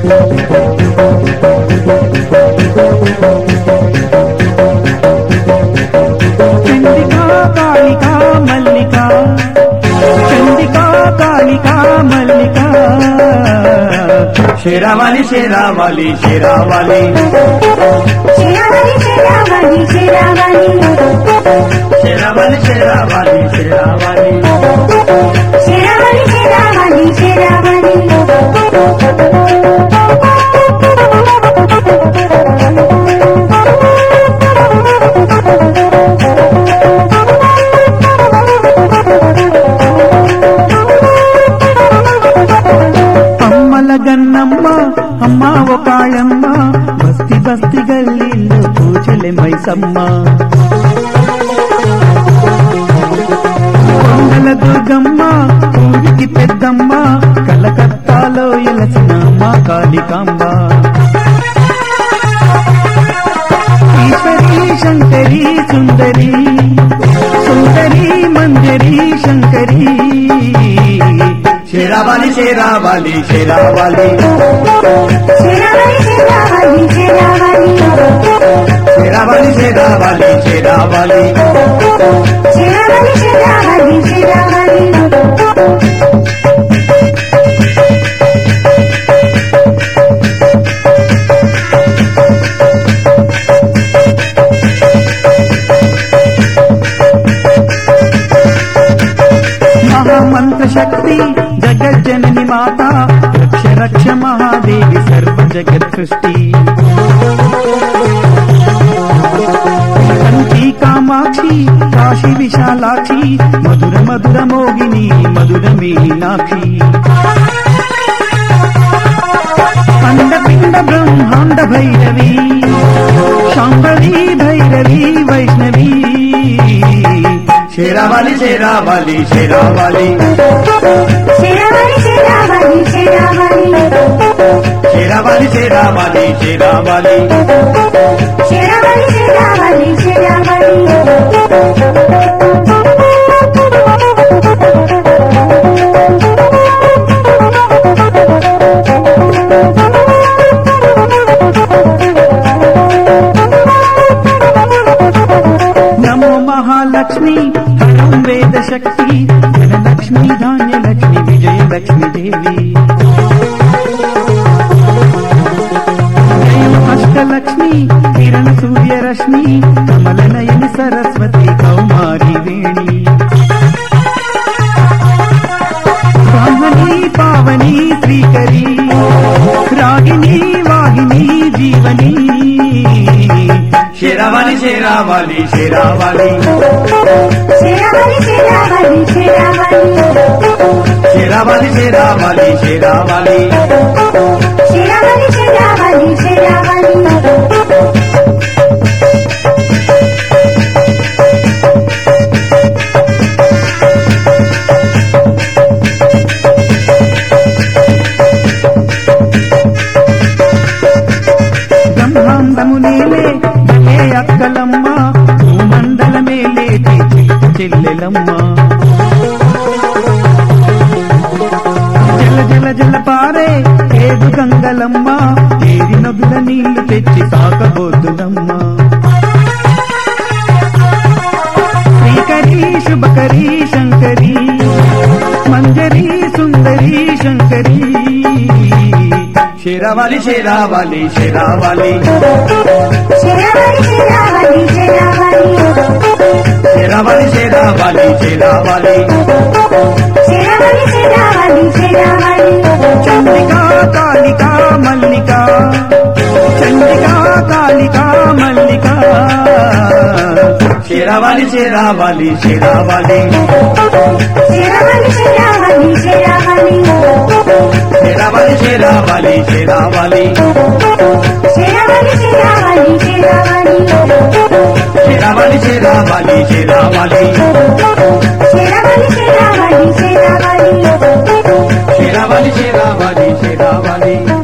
చండికా కాళికా మల్లిక చండికా కాళికా మల్లిక శిరవలి శిరవలి శిరవలి శిరావళి శిరావళి శిరావళి శిరవలి శిరవలి శిరవలి శిరావళి శిరావళి శిరావళి అమ్మల గన్నమ్మ అమ్మ ఒకాళమ్మ బస్తి బస్తి గల్లీలో పూజలే మైసమ్మ కొండల దుర్గమ్మ ఊరికి పెద్దమ్మ కలకత్తాలో ఎలసిన మా కాళికాంబ ఈశ్వరి శంకరి సుందరి సుందరి మంజరి శంకరి శిరవలి శిరవలి శిరవలి శిరావళి శిరావళి శిరావళి శిరవలి శిరవలి శిరవలి శిరావళి శిరావళి శిరావళి మహామంత్ర శక్తి జగజ్జనని మాత రక్ష రక్ష మహాదేవి సర్వ జగత్ సృష్టి కంచి కామాక్షి కాశీ విశాలాక్షి మధుర మధుర మోగిని మధుర మీనాక్షి అండ పిండ బ్రహ్మాండ భైరవి శాంభవి భైరవి వైష్ణవి శిరవలి శిరవలి శిరవలి శిరావళి శిరావళి శిరావళి శిరవలి శిరవలి శిరవలి శిరావళి శిరావళి శిరావళి నమో మహాలక్ష్మి హరం వేద శక్తి ధనలక్ష్మి ధాన్యలక్ష్మి విజయలక్ష్మి దేవి జయం అష్టలక్ష్మి కిరణ సూర్యరశ్మి కమల నయని సరస్వతి కౌమారి వేణి బ్రాహ్మణి పావని శ్రీకరి రాగిణి వాహిని జీవని శిరవలి శిరవలి శిరవలి శిరావళి శిరావళి శిరావళి శిరవలి శిరవలి శిరవలి శిరావళి శిరావళి శిరావళి బ్రహ్మాండము నేలే ఏ అక్కలమ్మ భూమండలమే లేటి చెల్లెలమ్మ జల జల జల పారే ఏడు గంగలమ్మ ఏరి నదుల నీళ్లు తెచ్చి తాకబోతులమ్మ శ్రీకరి శుభకరి శంకరి మంజరి సుందరి శంకరి శిరవలి శిరవలి శిరవలి శిరావళి శిరావళి శిరావళి శిరవలి శిరవలి శిరవలి శిరావళి శిరావళి శిరావళి చంద్రికా కాళికా మల్లిక చంద్రికా కాళికా మల్లిక శిరవలి శిరవలి శిరవలి శిరావళి శిరావళి శిరావళి శిరవలి శిరవలి శిరవలి శిరావళి శిరావళి శిరావళి శిరవలి శిరవలి శిరవలి శిరావళి శిరావళి శిరావళి శిరవలి శిరవలి శిరవలి